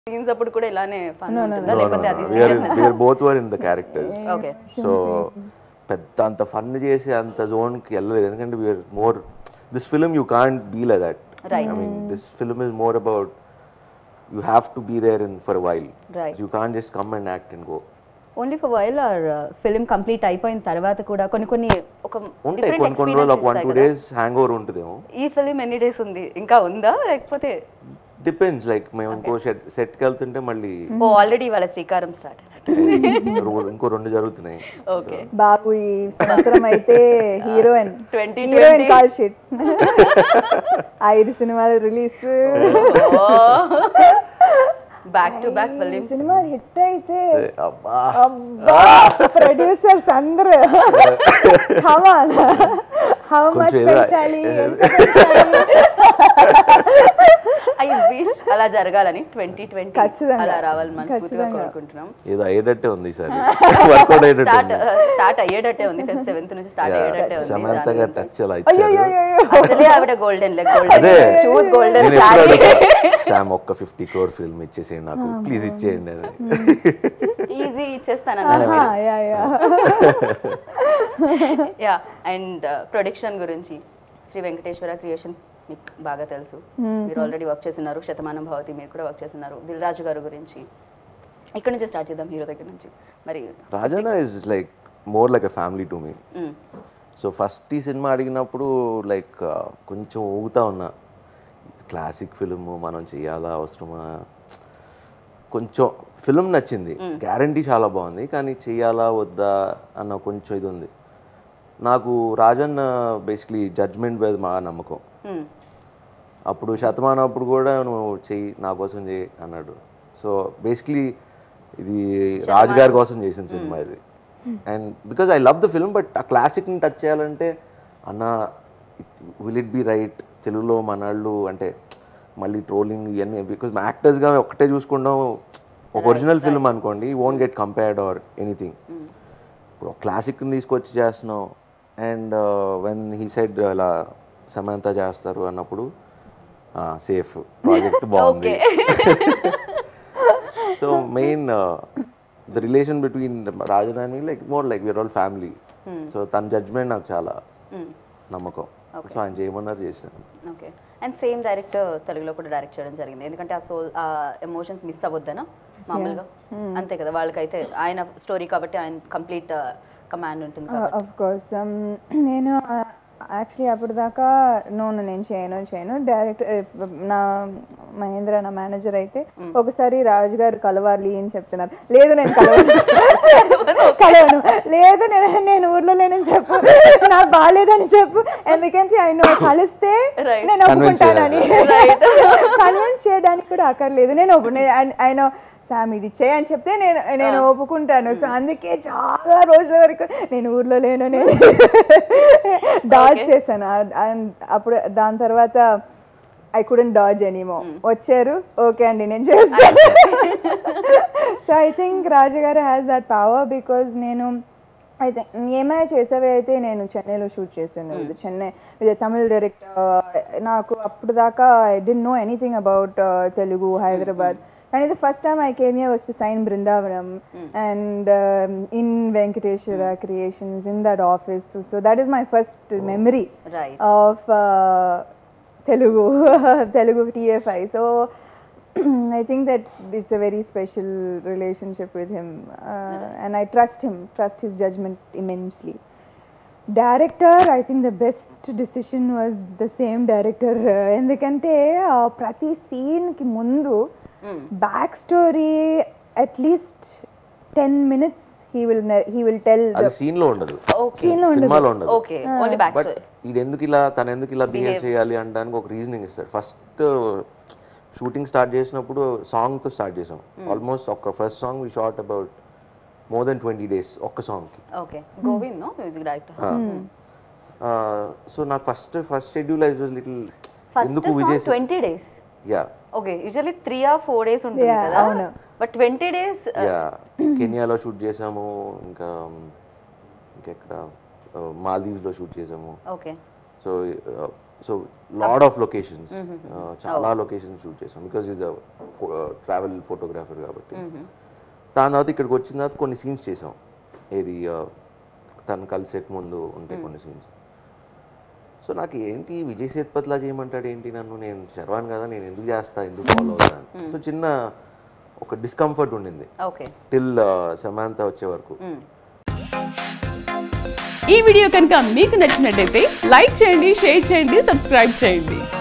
Scenes అప్పుడు కూడా ఇలానే ఫన్ ఉంటుందా No, no, లేకపోతే no, అది no. We are, seriousness we are both were in the characters. Okay so పెద్ద అంత ఫన్ చేసి అంత జోన్కి వెళ్ళలేదు ఎందుకంటే we're more this film you can't be like that Right. I mean this film is more about you have to be there in for while Right. You can't just come and act and go only for while or film complete అయిపోయిన తర్వాత కూడా కొన్ని కొన్ని ఒక ఉంటాయి different కొన్ని కొన్ని రోజులు ఒక వన్ experiences టూ ఉంటాయి కదా. డేస్ హ్యాంగ్ ఓవర్ ఉంటుందేమో ఈ ఫిలిం ఎన్ని డేస్ ఉంది ఇంకా ఉందా లేకపోతే డిపెండ్స్ లైక్ మేము ఇంకో సెట్ సెట్కి వెళ్తుంటే మళ్ళీ ఓ ఆల్రెడీ వాళ్ళ శ్రీకారం స్టార్ట్ రో- ఇంకో రెండు జరుగుతున్నాయి ఓకే బాబు ఈ సంవత్సరం అయితే హీరోయిన్ 2020. హీరోయిన్ కాల్ షీట్ ఐదు సినిమాలు release back to back film సినిమాలు హిట్ అయితే అబ్బా ప్రొడ్యూసర్స్ అందరూ కమాన్ హౌ మచ్ కొంచెం ఏదో- పెంచాలి ఎంత పెంచాలి? ఐ విష్ అలా జరగాలని ట్వంటీ ట్వంటీ ఖచ్చితంగా. అలా రావాలని మనస్ఫూర్తిగా ఖచ్చితంగా. కోరుకుంటున్నాం ఏదో అయ్యేటట్టే ఉంది ఈసారి వర్కౌట్ అయ్యేటట్టు స్టార్ట్ ఉంది స్టార్ట్ అయ్యేటట్టే ఉంది ఫిఫ్త్ సెవెంత్ నుంచి స్టార్ట్ అయ్యేటట్టే ఉంది సమంత దాని గారు గురించి. టచ్ అలా అయ్యో ఇచ్చారు అయ్యో, అయ్యో. అసలే ఆవిడ గోల్డెన్ లెగ్ గోల్డెన్ అదే షూస్ గోల్డెన్ నేను ఎప్పుడు సారీ అడుగుతా శామ్ ఒక్క ఫిఫ్టీ క్రోర్ ఫిల్మ్ ఇచ్చేసేయండి నాకు ప్లీజ్ ఇచ్చేయండి అని ఈజీ ఇచ్చేస్తాను ఆహా, yeah yeah yeah and production గురించి శ్రీ వెంకటేశ్వర క్రియేషన్స్ మీకు బాగా తెలుసు మీరు ఆల్రెడీ వర్క్ చేస్తున్నారు శతమానం భవతి మీరు కూడా వర్క్ చేస్తున్నారు దిల్ రాజు గారు గురించి ఇక్కడ నుంచి స్టార్ట్ చేద్దాం హీరో దగ్గర నుంచి మరి Rajanna is like more like a family to me hmm, so first ఈ సినిమా అడిగినప్పుడు లైక్ కొంచెం ఊగుతా ఉన్నా క్లాసిక్ ఫిలిం మనం చేయాలా అవసరమా కొంచెం ఫిలిం నచ్చింది గ్యారంటీ చాలా బాగుంది కానీ చేయాలా వద్దా అన్న కొంచెం ఇది ఉంది నాకు రాజన్న బేసిక్లీ జడ్జ్మెంట్ మీద మా నమ్మకం మ్, అప్పుడు శతమానం అప్పుడు కూడా నువ్వు చెయ్యి నా కోసం చెయ్యి అన్నాడు సో బేసిక్లీ ఇది రాజు గారి కోసం చేసిన సినిమా ఇది and because I love the film but ఆ క్లాసిక్ని టచ్ చేయాలంటే అన్న విల్ ఇట్ బి రైట్ తెలుగులో మనాళ్ళు అంటే మళ్ళీ ట్రోలింగ్ ఇవన్నీ బికాజ్ యాక్టర్స్గా ఒక్కటే చూసుకుంటాం ఒక ఒరిజినల్ ఫిల్మ్ అనుకోండి won't get compared or anything ఇప్పుడు క్లాసిక్ని తీసుకొచ్చి చేస్తున్నాం అండ్ వెన్ హీ సైడ్ ఇలా సమంత చేస్తారు అన్నప్పుడు సేఫ్ ప్రాజెక్ట్ బాగుంది so main the relation between రాజధాని like more like we're all family so తన జడ్జ్మెంట్ నాకు చాలా నమ్మకం సో ఆయన చేయమన్నారు చేశాను ఓకే అండ్ సేమ్ డైరెక్టర్ తెలుగులో కూడా డైరెక్ట్ చేయడం జరిగింది ఎందుకంటే ఆ సోల్ ఆ ఎమోషన్స్ మిస్ అవ్వద్దనా మామూలుగా అంతే కదా వాళ్ళకైతే ఆయన స్టోరీ కాబట్టి ఆయన కంప్లీట్ కమాండ్ ఉంటుంది కాబట్టి ఆఫ్ కోర్స్ నేను యాక్చువల్లీ అప్పుడు దాకా నూనె నేను చేయను చేయను డైరెక్ట్ నా మహేంద్ర నా మేనేజర్ అయితే ఒకసారి రాజు గారు కలవాలి అని చెప్తున్నారు లేదు నేను కలవను కలవను లేదు నేను నేను ఊర్లో లేనని చెప్పు నాకు బాగాలేదని చెప్పు ఎందుకంటే ఆయన కలిస్తే Right. నేను ఒప్పుకుంటానని Right. కన్విన్స్ చేయడానికి కూడా అక్కర్లేదు నేను ఒప్పు- నేను ఆయన- ఆయన సామ్ ఇది చేయి అని చెప్తే నేను నేను ఒప్పుకుంటాను సో అందుకే చాలా రోజుల వరకు నేను ఊర్లో లేను నేను డాజ్ చేశాను ఆ- ఆ- అప్పుడు దాని తర్వాత ఐ కుడెంట్ డాజ్ ఎనీమో వచ్చారు ఓకే అండి నేను చేస్తాను సో ఐ థింక్ రాజుగారు హ్యాస్ దట్ పవర్ బికాజ్ నేను అయితే ఏమైనా చేసేవి అయితే నేను చెన్నైలో షూట్ చేశాను ఇది చెన్నై ఇది తమిళ్ డైరెక్టర్ నాకు అప్పుడు దాకా I didn't know anything about Telugu Hyderabad కానీ ఇది first time I came year was to sign Brindavanam and in Venkateswara Creations in that office so that is my first memory Right. Of Telugu Telugu TFI so I think that it's a very special relationship with him, uh, and I trust him, trust his judgment immensely. Director, I think the best decision was the same director. uh, ఎందుకంటే uh, ప్రతి సీన్కి ముందు backstory at least ten minutes he will he will tell అది scene లో ఉండదు okay సినిమాలో ఉండదు okay only back but ఈడు ఎందుకు ఇలా తను ఎందుకు ఇలా బిహేవ్ చేయాలి అనడానికి ఒక రీజనింగ్ ఇస్తాడు ఫస్ట్ షూటింగ్ స్టార్ట్ చేసినప్పుడు సాంగ్తో స్టార్ట్ చేసాం ఆల్మోస్ట్ ఒక first song we shot about more then twenty days ఒక్క సాంగ్కి okay Govind no music director so నాకు first first schedule I was little first ఎందుకు Vijay twenty days yeah okay usually three or four days ఉంటుంది Yeah, కదా అవును. But twenty days yeah కెనియాలో shoot చేసాము ఇంకా ఇంకెక్కడ మాల్దీవ్స్లో షూట్ చేసాము okay so so lot of locations చాలా లొకేషన్స్ షూట్ చేసాం బికాజ్ ఈజ్ ట్రావెల్ ఫోటోగ్రాఫర్ కాబట్టి దాని తర్వాత ఇక్కడికి వచ్చిన తర్వాత కొన్ని సీన్స్ చేసాం ఏది uh, తను కలిసే ముందు ఉంటాయి కొన్ని సీన్స్ సో నాకు ఏంటి విజయ్ సేతుపతిలా చేయమంటాడు ఏంటి నన్ను నేను శర్వాన్ కదా నేను ఎందుకు చేస్తా ఎందుకు ఫాలో అవుతాను సో చిన్న ఒక డిస్కంఫర్ట్ ఉండింది ఓకే టిల్ సమాంత వచ్చే వరకు ఈ వీడియో కనుక మీకు నచ్చినట్టయితే లైక్ చేయండి షేర్ చేయండి సబ్స్క్రైబ్ చేయండి